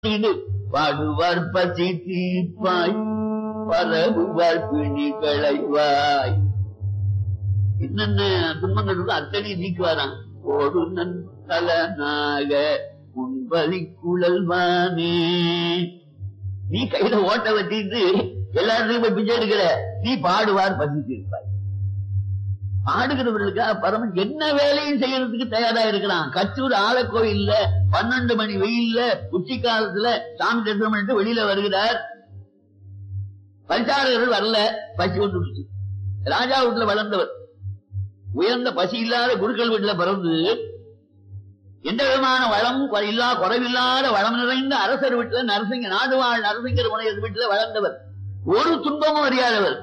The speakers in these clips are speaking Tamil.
இது பாடுவார் பசி தீர்ப்பாய் பரவுவார் பிணி களைவாய் என்னென்ன துன்பங்கள் இருக்கோ அத்தனை நீக்குவாராம் ஓடு நன் கலனாக உன்பலி குழல்வானே நீ கையில ஓட்ட வச்சுட்டு எல்லாருக்கும் போய் பிச்சை எடுக்கிற நீ பாடுவார் பசி தீர்ப்பாய் பாடுகிறவர்களுக்காக பரமன் என்ன வேலையும் செய்யறதுக்கு தயாரா இருக்கிறான் கச்சூர் ஆலக்கோயில்ல பன்னெண்டு மணி வெயில்ல உச்சி காலத்துல சாமி தரிசனம் பண்ணிட்டு வெளியில வருகிறார் பரிசாரகர்கள் வரல பசி கொண்டு ராஜா வீட்டுல வளர்ந்தவர் உயர்ந்த பசி இல்லாத குருக்கள் வீட்டுல பிறந்து எந்த விதமான வளம் குறை- இல்லா குறைவில்லாத வளம் நிறைந்த அரசர் வீட்டுல நரசிங்க நாடு வாழ் நரசிங்கர் முனையர் வீட்டுல வளர்ந்தவர் ஒரு துன்பமும் அறியாதவர்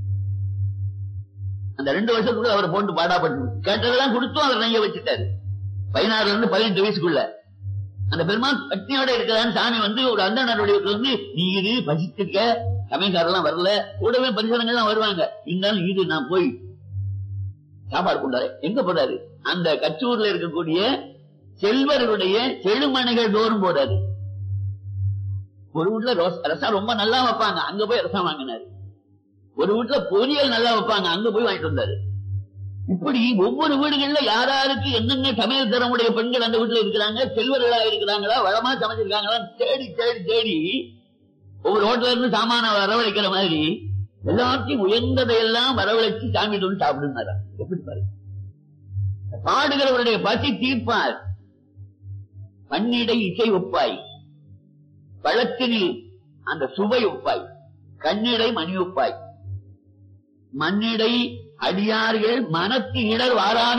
அந்த ரெண்டு வருஷத்துக்குள்ள அவர் போட்டு பாடாப்பட்டு கேட்டதெல்லாம் கொடுத்தும் அவர் நெய்ய வச்சுட்டாரு பதினாறுல இருந்து பதினெட்டு வயசுக்குள்ள அந்த பெருமாள் பட்னியோட இருக்கிறான்னு சாமி வந்து ஒரு அந்தனருடைய வீட்டுல வந்து நீ இது பசிச்சிருக்க சமயக்காரெல்லாம் வரல கூடவே பரிசனங்கள் எல்லாம் வருவாங்க இருந்தாலும் இது நான் போய் சாப்பாடு கொண்டாரு எங்க போறாரு அந்த கச்சூர்ல இருக்கக்கூடிய செல்வர்களுடைய செழுமனைகள் தோறும் போறாரு ஒரு வீட்டுல ரோஸ்- ரசம் ரொம்ப நல்லா வைப்பாங்க அங்க போய் ரசம் வாங்கினாரு ஒரு வீட்டுல பொரியல் நல்லா வைப்பாங்க அங்க போய் வாங்கிட்டு வந்தாரு இப்படி ஒவ்வொரு வீடுகள்ல யாராருக்கு என்னென்ன சமையல் தரமுடைய பெண்கள் அந்த வீட்டுல இருக்கிறாங்க செல்வர்களா இருக்கிறாங்களா வளமா சமைச்சிருக்காங்களா தேடி தேடி தேடி ஒவ்வொரு ஹோட்டல்ல இருந்து சாமான வரவழைக்கிற மாதிரி எல்லாத்தையும் உயர்ந்ததையெல்லாம் வரவழைச்சு சாமி வந்து சாப்பிடுனாரா எப்படி பாரு பாடுகிறவருடைய பசி தீர்ப்பார் பன்னிடை இசை ஒப்பாய் பழத்தினில் அந்த சுவை ஒப்பாய் கண்ணிடை மணி ஒப்பாய் மண்ணிடை அடியார்கள் மனத்து இடர் வாராமே